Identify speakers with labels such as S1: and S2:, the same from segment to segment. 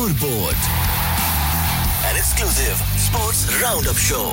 S1: Scoreboard, an exclusive sports roundup show.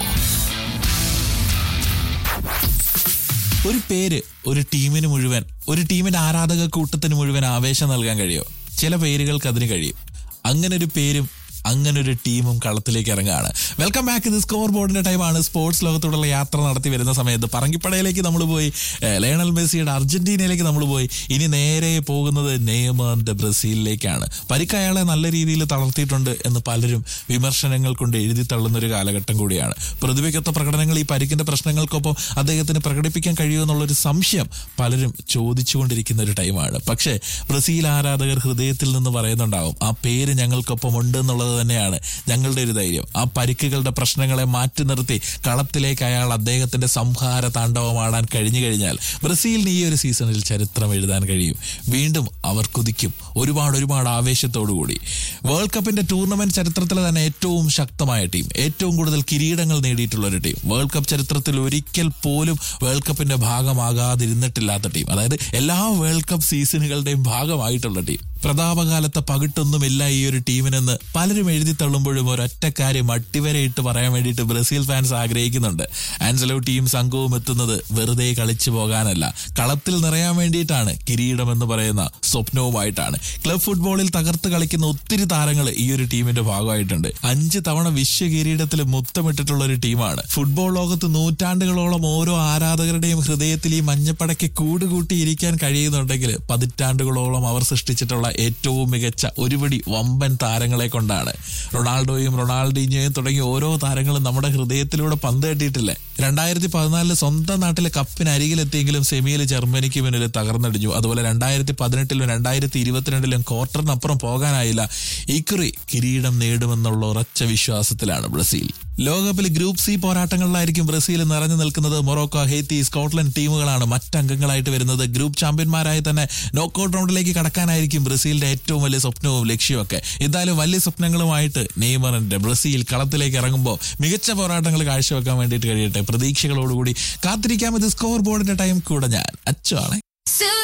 S2: ഒരു പേര് ഒരു ടീമിന് മുഴുവൻ ഒരു ടീമിന്റെ ആരാധക കൂട്ടത്തിന് മുഴുവൻ ആവേശം നൽകാൻ കഴിയോ ചില പേരുകൾക്ക് അതിന് കഴിയും അങ്ങനെ ഒരു പേരും അങ്ങനെ ഒരു ടീമും കളത്തിലേക്ക് ഇറങ്ങുകയാണ് വെൽക്കം ബാക്ക് ഇത് സ്കോർ ബോർഡിന്റെ ടൈമാണ് സ്പോർട്സ് ലോകത്തോടുള്ള യാത്ര നടത്തി വരുന്ന സമയത്ത് പറങ്കിപ്പടയിലേക്ക് നമ്മൾ പോയി ഏഹ്, ലയണൽ മെസ്സിയുടെ അർജന്റീനയിലേക്ക് നമ്മൾ പോയി ഇനി നേരെ പോകുന്നത് നെയ്മറിന്റെ ബ്രസീലിലേക്കാണ് പരിക്ക് അയാളെ നല്ല രീതിയിൽ തളർത്തിയിട്ടുണ്ട് എന്ന് പലരും വിമർശനങ്ങൾ കൊണ്ട് എഴുതി തള്ളുന്ന ഒരു കാലഘട്ടം കൂടിയാണ് പ്രതിഭയ്ക്കൊത്ത പ്രകടനങ്ങൾ ഈ പരിക്കിന്റെ പ്രശ്നങ്ങൾക്കൊപ്പം അദ്ദേഹത്തിന് പ്രകടിപ്പിക്കാൻ കഴിയുമോ എന്നുള്ളൊരു സംശയം പലരും ചോദിച്ചുകൊണ്ടിരിക്കുന്ന ഒരു ടൈമാണ് പക്ഷേ ബ്രസീൽ ആരാധകർ ഹൃദയത്തിൽ നിന്ന് പറയുന്നുണ്ടാവും ആ പേര് ഞങ്ങൾക്കൊപ്പം ഉണ്ട് എന്നുള്ളത് തന്നെയാണ് ഞങ്ങളുടെ ഒരു ധൈര്യം ആ പരിക്കുകളുടെ പ്രശ്നങ്ങളെ മാറ്റി നിർത്തി കളത്തിലേക്ക് അയാൾ അദ്ദേഹത്തിന്റെ സംഹാര താണ്ഡവമാടാൻ കഴിഞ്ഞു കഴിഞ്ഞാൽ ബ്രസീലിന് ഈ ഒരു സീസണിൽ ചരിത്രം എഴുതാൻ കഴിയും വീണ്ടും അവർ കുതിക്കും ഒരുപാട് ഒരുപാട് ആവേശത്തോടുകൂടി വേൾഡ് കപ്പിന്റെ ടൂർണമെന്റ് ചരിത്രത്തിലെ തന്നെ ഏറ്റവും ശക്തമായ ടീം ഏറ്റവും കൂടുതൽ കിരീടങ്ങൾ നേടിയിട്ടുള്ള ഒരു ടീം വേൾഡ് കപ്പ് ചരിത്രത്തിൽ ഒരിക്കൽ പോലും വേൾഡ് കപ്പിന്റെ ഭാഗമാകാതിരുന്നിട്ടില്ലാത്ത ടീം അതായത് എല്ലാ വേൾഡ് കപ്പ് സീസണുകളുടെയും ഭാഗമായിട്ടുള്ള ടീം പ്രതാപകാലത്തെ പകിട്ടൊന്നുമില്ല ഈ ഒരു ടീമിനെന്ന് പലരും എഴുതി തള്ളുമ്പോഴും ഒരൊറ്റ കാര്യം അട്ടിവരയിട്ട് പറയാൻ വേണ്ടിയിട്ട് ബ്രസീൽ ഫാൻസ് ആഗ്രഹിക്കുന്നുണ്ട് ആൻസലോ ടീം സംഘവും എത്തുന്നത് വെറുതെ കളിച്ചു പോകാനല്ല കളത്തിൽ നിറയാൻ വേണ്ടിയിട്ടാണ് കിരീടം എന്ന് പറയുന്ന സ്വപ്നവുമായിട്ടാണ് ക്ലബ് ഫുട്ബോളിൽ തകർത്ത് കളിക്കുന്ന ഒത്തിരി താരങ്ങൾ ഈ ഒരു ടീമിന്റെ ഭാഗമായിട്ടുണ്ട് അഞ്ച് തവണ വിശ്വ കിരീടത്തിൽ മുത്തമിട്ടിട്ടുള്ള ഒരു ടീമാണ് ഫുട്ബോൾ ലോകത്ത് നൂറ്റാണ്ടുകളോളം ഓരോ ആരാധകരുടെയും ഹൃദയത്തിൽ ഈ മഞ്ഞപ്പടയ്ക്ക് കൂടുകൂട്ടിയിരിക്കാൻ കഴിയുന്നുണ്ടെങ്കിൽ പതിറ്റാണ്ടുകളോളം അവർ സൃഷ്ടിച്ചിട്ടുള്ള ഏറ്റവും മികച്ച ഒരുപിടി വമ്പൻ താരങ്ങളെ കൊണ്ടാണ് റൊണാൾഡോയും റൊണാൾഡീഞ്ഞോയും തുടങ്ങിയ ഓരോ താരങ്ങളും നമ്മുടെ ഹൃദയത്തിലൂടെ പന്ത് കെട്ടിയിട്ടില്ലേ രണ്ടായിരത്തി പതിനാലില് സ്വന്തം നാട്ടിലെ കപ്പിനരികിലെത്തിയെങ്കിലും സെമിയിൽ ജർമ്മനിക്ക് മുന്നിൽ തകർന്നടിഞ്ഞു അതുപോലെ രണ്ടായിരത്തി പതിനെട്ടിലും രണ്ടായിരത്തി ഇരുപത്തിരണ്ടിലും ക്വാർട്ടറിനപ്പുറം പോകാനായില്ല ഇക്കുറി കിരീടം നേടുമെന്നുള്ള ഉറച്ച വിശ്വാസത്തിലാണ് ബ്രസീൽ ലോകകപ്പിൽ ഗ്രൂപ്പ് സി പോരാട്ടങ്ങളിലായിരിക്കും ബ്രസീൽ നിറഞ്ഞു നിൽക്കുന്നത് മൊറോക്കോ ഹെയ്ത്തി സ്കോട്ട്ലൻഡ് ടീമുകളാണ് മറ്റംഗങ്ങളായിട്ട് വരുന്നത് ഗ്രൂപ്പ് ചാമ്പ്യന്മാരായി തന്നെ നോക്കൌട്ട് റൗണ്ടിലേക്ക് കടക്കാനായിരിക്കും ബ്രസീലിന്റെ ഏറ്റവും വലിയ സ്വപ്നവും ലക്ഷ്യവും എന്തായാലും വലിയ സ്വപ്നങ്ങളുമായിട്ട് നെയ്മറിന്റെ ബ്രസീൽ കളത്തിലേക്ക് ഇറങ്ങുമ്പോൾ മികച്ച പോരാട്ടങ്ങൾ കാഴ്ചവെക്കാൻ വേണ്ടിയിട്ട് കഴിയട്ടെ പ്രതീക്ഷകളോടുകൂടി കാത്തിരിക്കാം ഇത് സ്കോർ ബോർഡിന്റെ ടൈം കൂടെ ഞാൻ അച്ചു ആണ്